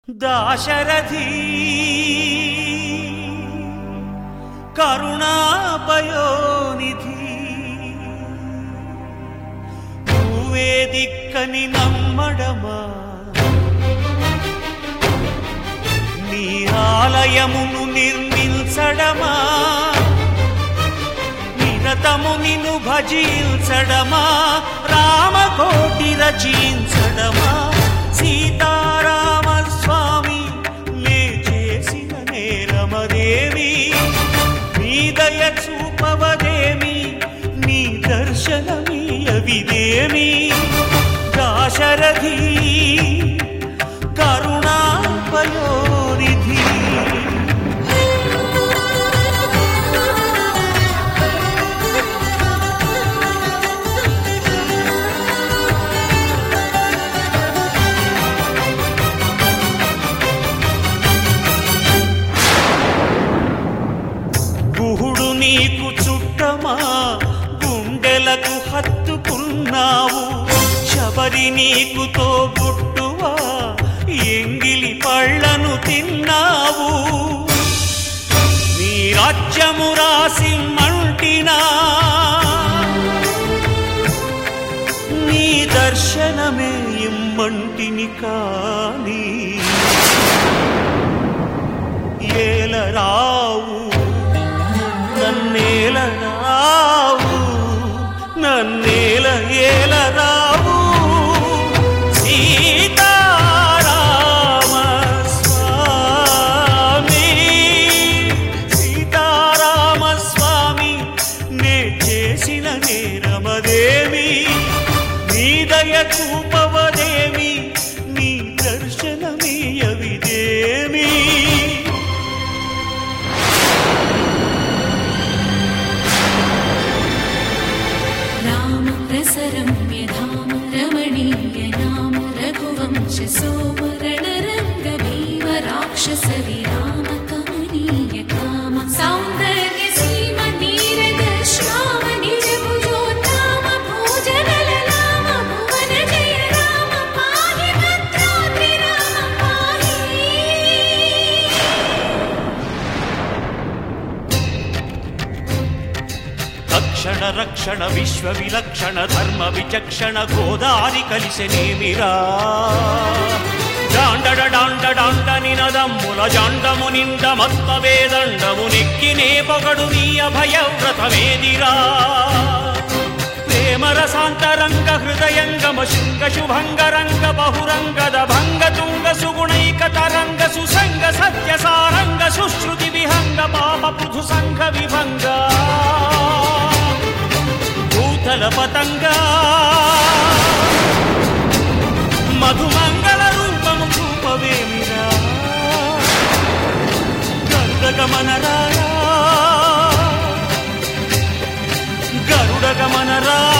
దాశరథి కరుణాపయోనిధి నువ్వే దిక్కని నమ్మడమా నీ ఆలయమును నిర్మించడమా నిరతము నిన్ను భజించడమా రామకోటి రచించడమా సీతారామ స్వామి నే చేసిన నేరమదేవి నీ దయ చూపవదేమి నీ దర్శనమీయవిదేమి దాశరథి కరుణాపయోనిధి గుహుడు నీకు చుట్టమా గుండెలకు హత్తుకున్నావు శబరి నీకు తోబుట్టువా ఎంగిలి పళ్ళను తిన్నావు నీ రాజ్యము రాసి మంటినా నీ దర్శనమే ఇమ్మంటిని కానీ ఏలరావు నన్నేలరావు నన్నేల ఏలరావు సీతారామ స్వామి సీతారామ స్వామి నే చేసిన నేరమదేమి నీ దయ చూపవదేమి నీ దర్శనమీయవిదేమి राम रसरम्य धाम रमणीय नाम रघुवंश सोम रणरङ्ग भीम राक्षस विराम कमनीय काम सौन्दर्य सीम नीरद श्याम निज भुजोत्ताम भोजनललाम भुवन जय राम पाहि भद्राद्रि राम पाहि రక్షణ రక్షణ విశ్వ విలక్షణ ధర్మ విచక్షణ గోదారి కలిసెనేమిరా జాండడ డాండ డాండ నినదమ్ముల జాండము నిండ మత్త వేదండము నెక్కినే పొగడు నీ అభయ వ్రతమేదిరా ప్రేమ రసాంతరంగ హృదయంగమ శృంగ శుభంగ రంగ బహురంగద భంగ తుంగ సుగుణైక తరంగ సుసంగ సత్య సారంగ సుశ్రుతి విహంగ పాప పృథు సంఘ విభంగ భూతల పతంగా మధుమంగళ రూపము చూపవేమిరా గరుడగమనరా గరుడగమనరా